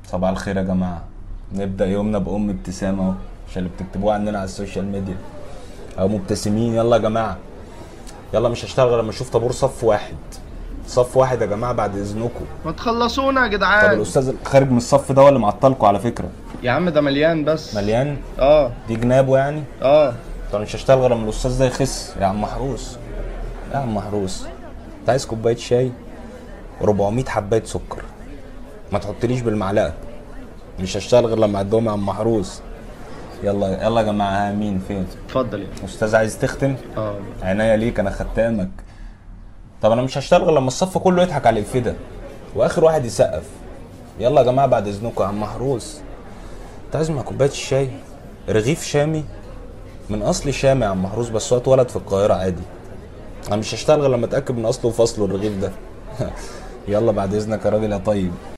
صباح الخير يا جماعة نبدأ يومنا بأم ابتسامة اهو عشان اللي بتكتبوه عندنا على السوشيال ميديا أهو مبتسمين يلا يا جماعة يلا مش هشتغل غير لما اشوف طابور صف واحد صف واحد يا جماعة بعد إذنكم ما تخلصونا يا طب جدعان الأستاذ خارج من الصف ده ولا معطلكوا على فكرة يا عم ده مليان بس مليان اه دي جنابه يعني اه طب مش هشتغل غير لما الأستاذ ده يخس يا عم محروس يا عم محروس أنت عايز كوباية شاي 400 حباية سكر ما تحطليش بالمعلقة مش هشتغل غير لما اعدهم يا عم محروس يلا يلا يا جماعة ها مين فين اتفضل يعني أستاذ عايز تختم اه عينيا ليك انا ختامك طب انا مش هشتغل غير لما الصف كله يضحك على الفدا واخر واحد يسقف يلا يا جماعه بعد اذنكم يا عم محروس انت عايز مع كوبايه الشاي رغيف شامي من اصل شامي يا عم محروس بس هو اتولد في القاهره عادي انا مش هشتغل غير لما اتاكد من اصله وفصله الرغيف ده يلا بعد اذنك يا راجل يا طيب